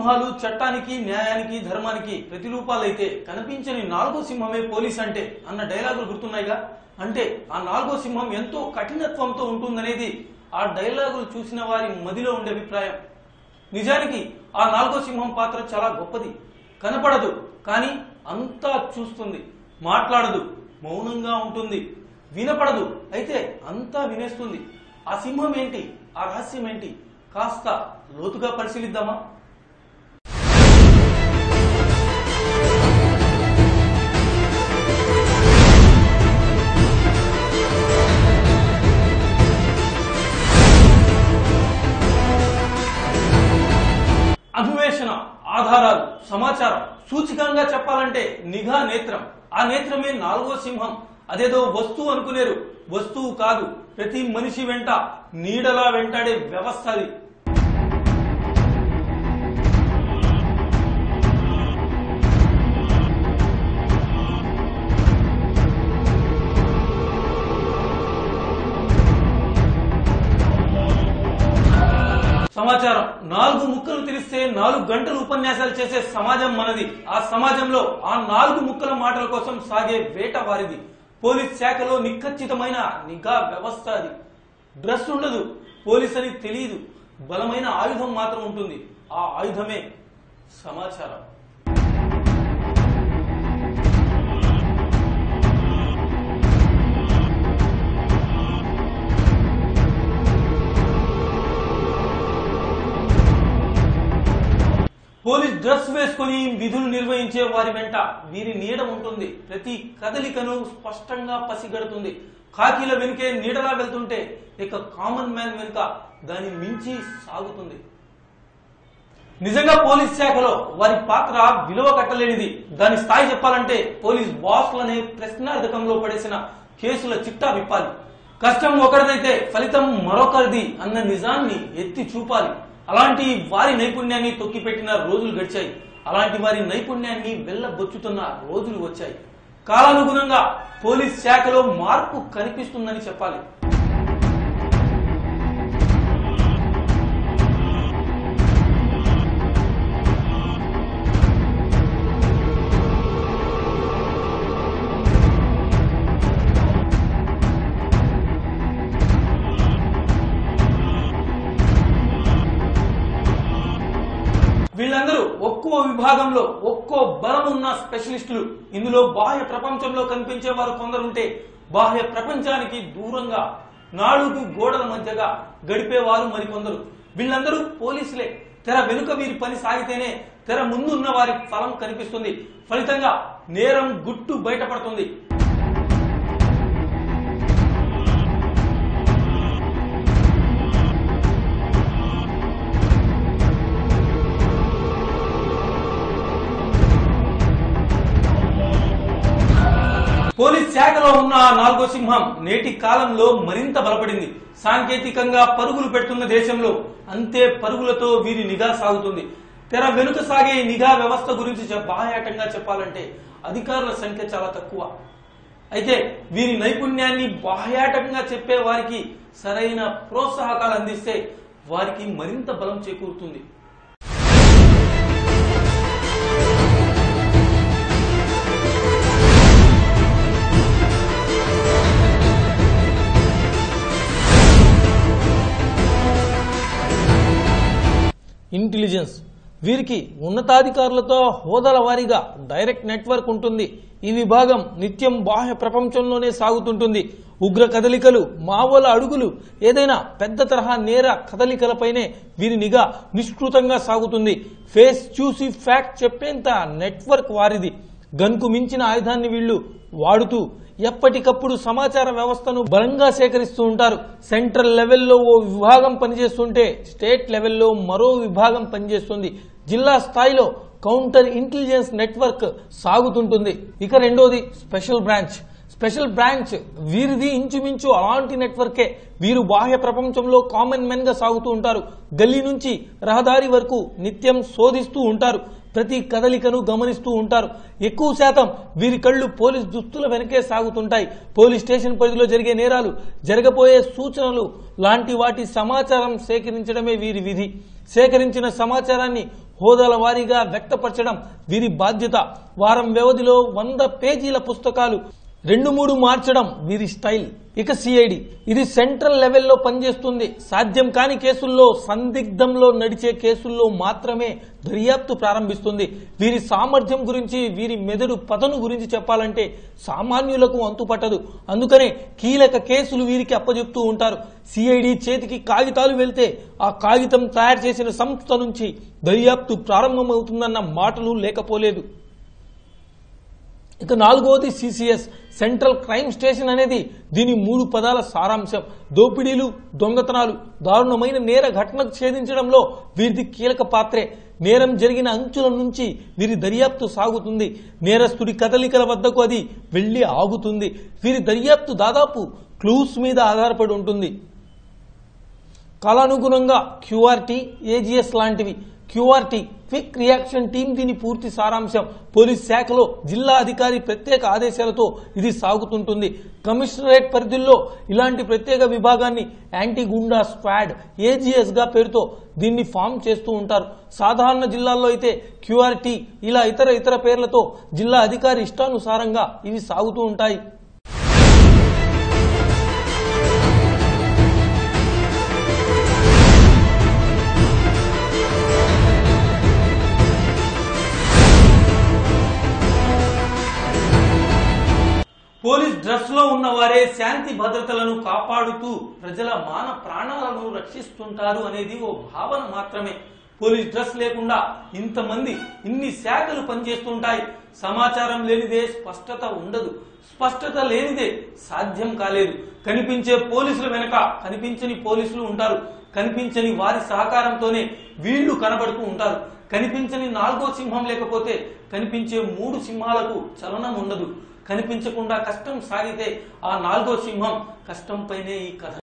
సింహాలు చట్టానికి న్యాయానికి ధర్మానికి ప్రతిరూపాలైతే కనిపించని నాలుగో సింహమే పోలీస్ అంటే అన్న డైలాగులు గుర్తున్నాయిగా అంటే ఆ నాలుగో సింహం ఎంతో కఠినత్వంతో ఉంటుందనేది ఆ డైలాగులు చూసిన వారి మదిలో ఉండే అభిప్రాయం నిజానికి ఆ నాలుగో సింహం పాత్ర చాలా గొప్పది కనపడదు కానీ అంతా చూస్తుంది మాట్లాడదు మౌనంగా ఉంటుంది వినపడదు అయితే అంతా వినేస్తుంది ఆ సింహం ఏంటి ఆ రహస్యం ఏంటి కాస్త లోతుగా పరిశీలిద్దామా అన్వేషణ ఆధారాలు సమాచారం సూచికంగా చెప్పాలంటే నిఘా నేత్రం ఆ నేత్రమే నాలుగో సింహం అదేదో వస్తువు అనుకునేరు వస్తువు కాదు ప్రతి మనిషి వెంట నీడలా వెంటాడే వ్యవస్థ అది సమాచారం నాలుగు ముక్కలు తెలిస్తే నాలుగు గంటలు ఉపన్యాసాలు చేసే సమాజం మనది ఆ సమాజంలో ఆ నాలుగు ముక్కల మాటల కోసం సాగే వేట వారిది పోలీస్ శాఖలో నిఖచ్చితమైన నిఘా వ్యవస్థ అది డ్రెస్ ఉండదు పోలీస్ అని తెలియదు బలమైన ఆయుధం మాత్రం ఉంటుంది ఆ ఆయుధమే సమాచారం పోలీస్ డ్రెస్ వేసుకుని విధులు నిర్వహించే వారి వెంట వీరి నీడ ఉంటుంది ప్రతి కదలికను స్పష్టంగా పసిగడుతుంది కాకీల వెనుకే నీడలా వెళ్తుంటే ఇక కామన్ మ్యాన్ వెనుక దాన్ని మించి సాగుతుంది నిజంగా పోలీస్ శాఖలో వారి పాత్ర విలువ కట్టలేనిది దాని స్థాయి చెప్పాలంటే పోలీస్ బాస్లనే ప్రశ్నార్థకంలో పడేసిన కేసుల చిట్టా విప్పాలి కష్టం ఒకరిదైతే ఫలితం మరొకరిది అన్న నిజాన్ని ఎత్తి చూపాలి అలాంటి వారి నైపుణ్యాన్ని తొక్కిపెట్టిన రోజులు గడిచాయి అలాంటి వారి నైపుణ్యాన్ని వెళ్ళబొచ్చుతున్న రోజులు వచ్చాయి కాలానుగుణంగా పోలీస్ శాఖలో మార్పు కనిపిస్తుందని చెప్పాలి వీళ్ళందరూ ఒక్కో విభాగంలో ఒక్కో బలం ఉన్న స్పెషలిస్టులు ఇందులో బాహ్య ప్రపంచంలో కనిపించే వారు కొందరుంటే బాహ్య ప్రపంచానికి దూరంగా నాలుగు గోడల మధ్యగా గడిపేవారు మరికొందరు వీళ్ళందరూ పోలీసులే తెర వెనుక వీరి పని సాగితేనే తెర ముందున్న వారి ఫలం కనిపిస్తుంది ఫలితంగా నేరం గుట్టు బయటపడుతుంది పోలీస్ శాఖలో ఉన్న ఆ నాలుగో సింహం నేటి కాలంలో మరింత బలపడింది సాంకేతికంగా పరుగులు పెడుతున్న దేశంలో అంతే పరుగులతో వీరి నిఘా సాగుతుంది తెర వెనుక సాగే ఈ నిఘా వ్యవస్థ గురించి చె- బాహాటంగా చెప్పాలంటే అధికారుల సంఖ్య చాలా తక్కువ అయితే వీరి నైపుణ్యాన్ని బాహ్యాటంగా చెప్పే వారికి సరైన ప్రోత్సాహకాలు అందిస్తే వారికి మరింత బలం చేకూరుతుంది ఇంటెలిజెన్స్ వీరికి ఉన్నతాధికారులతో హోదాల వారీగా డైరెక్ట్ నెట్వర్క్ ఉంటుంది ఈ విభాగం నిత్యం బాహ్య ప్రపంచంలోనే సాగుతుంటుంది ఉగ్ర కదలికలు మావోల అడుగులు ఏదైనా పెద్ద తరహా నేర కదలికలపైనే వీరి నిఘా నిష్కృతంగా సాగుతుంది ఫేస్ చూసి ఫ్యాక్ట్ చెప్పేంత నెట్వర్క్ వారిది గన్కు మించిన ఆయుధాన్ని వీళ్ళు వాడుతూ ఎప్పటికప్పుడు సమాచార వ్యవస్థను బలంగా సేకరిస్తూ ఉంటారు సెంట్రల్ లెవెల్లో ఓ విభాగం పనిచేస్తుంటే స్టేట్ లెవెల్లో మరో విభాగం పనిచేస్తుంది జిల్లా స్థాయిలో కౌంటర్ ఇంటెలిజెన్స్ నెట్వర్క్ సాగుతుంటుంది ఇక రెండోది స్పెషల్ బ్రాంచ్ స్పెషల్ బ్రాంచ్ వీరిది ఇంచుమించు అలాంటి నెట్వర్కే వీరు బాహ్య ప్రపంచంలో కామన్ మెన్ గా సాగుతూ ఉంటారు గల్లీ నుంచి రహదారి వరకు నిత్యం శోధిస్తూ ఉంటారు ప్రతి కదలికను గమనిస్తూ ఉంటారు ఎక్కువ శాతం వీరి కళ్ళు పోలీస్ దుస్తుల వెనకే సాగుతుంటాయి పోలీస్ స్టేషన్ పరిధిలో జరిగే నేరాలు జరగబోయే సూచనలు లాంటి వాటి సమాచారం సేకరించడమే వీరి విధి సేకరించిన సమాచారాన్ని హోదాల వారీగా వ్యక్తపరచడం వీరి బాధ్యత వారం వ్యవధిలో వంద పేజీల పుస్తకాలు రెండు మూడు మార్చడం వీరి స్టైల్ ఇక సిఐడి ఇది సెంట్రల్ లెవెల్లో పనిచేస్తుంది సాధ్యం కాని కేసుల్లో సందిగ్ధంలో నడిచే కేసుల్లో మాత్రమే దర్యాప్తు ప్రారంభిస్తుంది వీరి సామర్థ్యం గురించి వీరి మెదడు పదను గురించి చెప్పాలంటే సామాన్యులకు అంతుపట్టదు అందుకనే కీలక కేసులు వీరికి అప్పజెప్తూ ఉంటారు సిఐడి చేతికి కాగితాలు వెళ్తే ఆ కాగితం తయారు చేసిన సంస్థ నుంచి దర్యాప్తు ప్రారంభమవుతుందన్న మాటలు లేకపోలేదు ఇక నాలుగవది సిసిఎస్ సెంట్రల్ క్రైమ్ స్టేషన్ అనేది దీని మూడు పదాల సారాంశం దోపిడీలు దొంగతనాలు దారుణమైన నేర ఘటనకు ఛేదించడంలో వీరిది కీలక పాత్రే నేరం జరిగిన అంచుల నుంచి వీరి దర్యాప్తు సాగుతుంది నేరస్తుడి కదలికల వద్దకు అది వెళ్లి ఆగుతుంది వీరి దర్యాప్తు దాదాపు క్లూస్ మీద ఆధారపడి ఉంటుంది కాలానుగుణంగా క్యూఆర్టీ ఏజీఎస్ లాంటివి క్యూఆర్టీ క్విక్ రియాక్షన్ టీం దీని పూర్తి సారాంశం పోలీస్ శాఖలో జిల్లా అధికారి ప్రత్యేక ఆదేశాలతో ఇది సాగుతుంటుంది కమిషనరేట్ పరిధిలో ఇలాంటి ప్రత్యేక విభాగాన్ని యాంటీ గుండా స్క్వాడ్ ఏజీఎస్ గా పేరుతో దీన్ని ఫామ్ చేస్తూ ఉంటారు సాధారణ జిల్లాల్లో అయితే క్యూఆర్టీ ఇలా ఇతర ఇతర పేర్లతో జిల్లా అధికారి ఇష్టానుసారంగా ఇవి సాగుతూ ఉంటాయి పోలీస్ డ్రెస్ లో ఉన్నవారే శాంతి భద్రతలను కాపాడుతూ ప్రజల మాన ప్రాణాలను రక్షిస్తుంటారు అనేది ఓ భావన మాత్రమే పోలీస్ డ్రెస్ లేకుండా ఇంతమంది ఇన్ని శాఖలు పనిచేస్తుంటాయి సమాచారం లేనిదే స్పష్టత ఉండదు స్పష్టత లేనిదే సాధ్యం కాలేదు కనిపించే పోలీసుల వెనక కనిపించని పోలీసులు ఉంటారు కనిపించని వారి సహకారంతోనే వీళ్లు కనబడుతూ ఉంటారు కనిపించని నాలుగో సింహం లేకపోతే కనిపించే మూడు సింహాలకు చలనం ఉండదు కనిపించకుండా కష్టం సాగితే ఆ నాలుగో సింహం కష్టంపైనే ఈ కథ